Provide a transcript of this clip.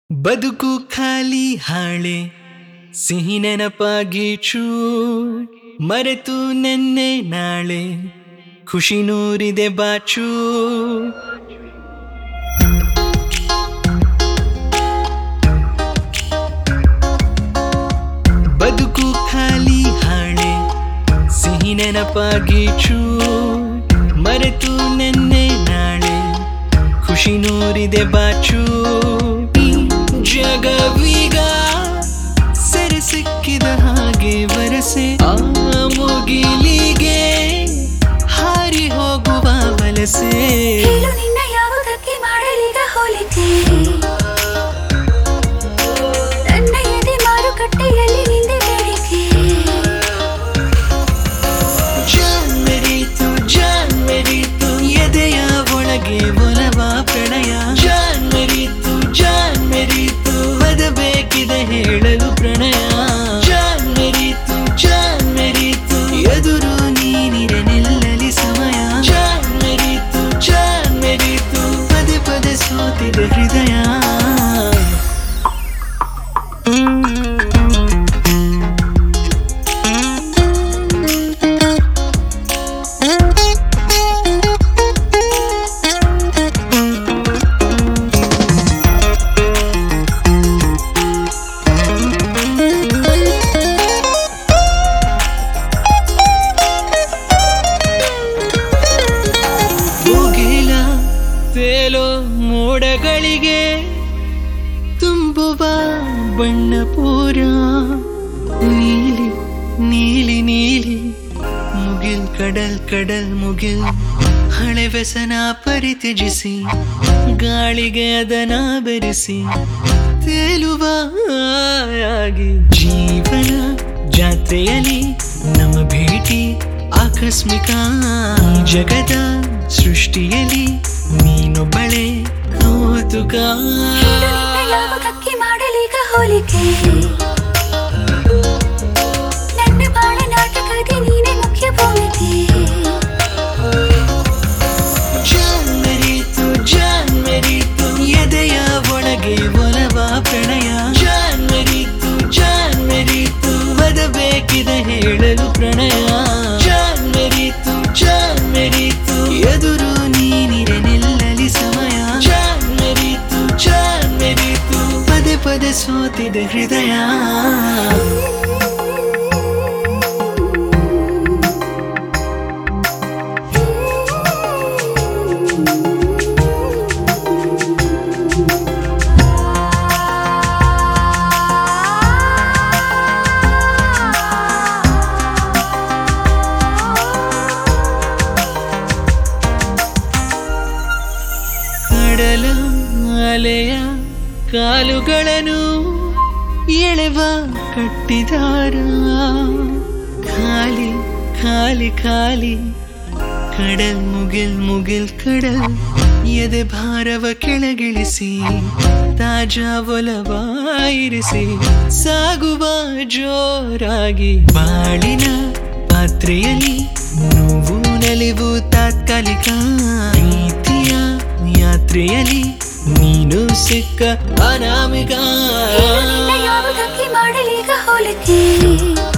ಬದುಕು ಖಾಲಿ ಹಾಳೆ ಸಿಹಿ ನೆನಪಾಗೀಚು ಮರೆತು ನೆನ್ನೆ ನಾಳೆ ಖುಷಿ ನೂರಿದೆ ಬಾಚು ಬದುಕು ಖಾಲಿ ಹಾಳೆ ಸಿಹಿ ನೆನಪಾಗೀಚು ಮರೆತು ನೆನ್ನೆ ನಾಳೆ ಖುಷಿ ನೂರಿದೆ ಬಾಚು ಈ ಜಗವೀಗ ಸೆರೆ ಸಿಕ್ಕಿದ ಹಾಗೆ ವರಸೆ ಆ ಮುಗಿಲಿಗೆ ಹಾರಿ ಹೋಗುವ ವಲಸೆ ಹೇಳು ನಿನ್ನ ಯಾವುದಕ್ಕೆ ಮಾಡಲಿದ ಹೋಲಿಕೆ ನನ್ನ ಎದೆ ಮಾರುಕಟ್ಟೆಯಲ್ಲಿ ನಿಂದೆ ಬೇಡಿಕೆ ಜಾನ್ ಮೆರೀತು ಜಾನ್ ಮೆರೀತು ಎದೆಯ ಒಳಗೆ ಒಲವ ಪ್ರಣಯ ಜಾನ್ ಮೆರೀತು ಜಾನ್ ಮೆರೀತು ಬದಬೇಕಿದೆ ಹೇಳಲು ಪ್ರಣಯ ಜಾನ್ ಮೆರೀತು ಜಾನ್ ಮೆರೀತು ಎದುರು ನೀನಿರೆ ನಿಲ್ಲಲಿ ಸಮಯ ಜಾನ್ ಮೆರೀತು ಜಾನ್ ಮೆರೀತು ಪದೇ ಪದೇ ಸೋತಿದೆ ಹೃದಯ ಮುಗಿಲ ತೇಲೋ ಮೋಡಗಳಿಗೆ ತುಂಬುವ ಬಣ್ಣ ಪೂರ ನೀಲಿ ನೀಲಿ ನೀಲಿ ಮುಗಿಲ್ ಕಡಲ್ ಕಡಲ್ ಮುಗಿಲ್ ಹಳೆ ವ್ಯಸನ ಪರಿತ್ಯಜಿಸಿ ಗಾಳಿಗೆ ಅದನ ಬೆರೆಸಿ ತೇಲುವ ಆಗಿ ಜೀವನ ಜಾತ್ರೆಯಲ್ಲಿ ನಮ್ಮ ಭೇಟಿ ಆಕಸ್ಮಿಕ ಈ ಜಗದ ಸೃಷ್ಟಿಯಲ್ಲಿ ನೀನೊಬ್ಬಳೆ ಕೌತುಕ ಹೇಳು ನಿನ್ನ ಯಾವುದಕ್ಕೆ ಮಾಡಲಿಗ ಹೋಲಿಕೆ ನನ್ನ ಬಾಳ ನಾಟಕದ ನೀನೆ ಮುಖ್ಯ ಭೂಮಿಕೆ ಜಾನ್ ಮೆರೀತು ಜಾನ್ ಮೆರೀತು ಎದೆಯ ಒಳಗೆ ಒಲವ ಪ್ರಣಯ ಜಾನ್ ಮೆರೀತು ಜಾನ್ ಮೆರೀತು ಬದಬೇಕಿದೆ ಹೇಳಲು ಪ್ರಣಯ ಜಾನ್ ಮೆರೀತು ಜಾನ್ ಮೆರೀತು ಎದುರು ನೀನಿರೆ ನಿಲ್ಲಲಿ ಸಮಯ ಜಾನ್ ಮೆರೀತು ಜಾನ್ ಮೆರೀತು ಪದೇ ಪದೇ ಸೋತಿದೆ ಹೃದಯ ಕಡಲ ಅಲೆಯ ಕಾಲುಗಳನ್ನು ಎಳೆವ ಕಟ್ಟಿದಾರ ಖಾಲಿ ಖಾಲಿ ಖಾಲಿ ಕಡಲ್ ಮುಗಿಲ್ ಮುಗಿಲ್ ಕಡಲ್ ಎದೆ ಭಾರವ ಕೆಳಗಿಳಿಸಿ ತಾಜಾ ಒಲವ ಇರಿಸಿ ಸಾಗುವ ಜೋರಾಗಿ ಬಾಳಿನ ಪಾತ್ರೆಯಲ್ಲಿ ನೋವು ನಲಿವು ತಾತ್ಕಾಲಿಕ ಪ್ರೀತಿಯ ಯಾತ್ರೆಯಲ್ಲಿ ನೀನು ಸಿಕ್ಕ ಅನಾಮಿಕ ಹೇಳು ನಿನ್ನ ಯಾವುದಕ್ಕೆ ಮಾಡಲಿಗ ಹೋಲಿಕೆ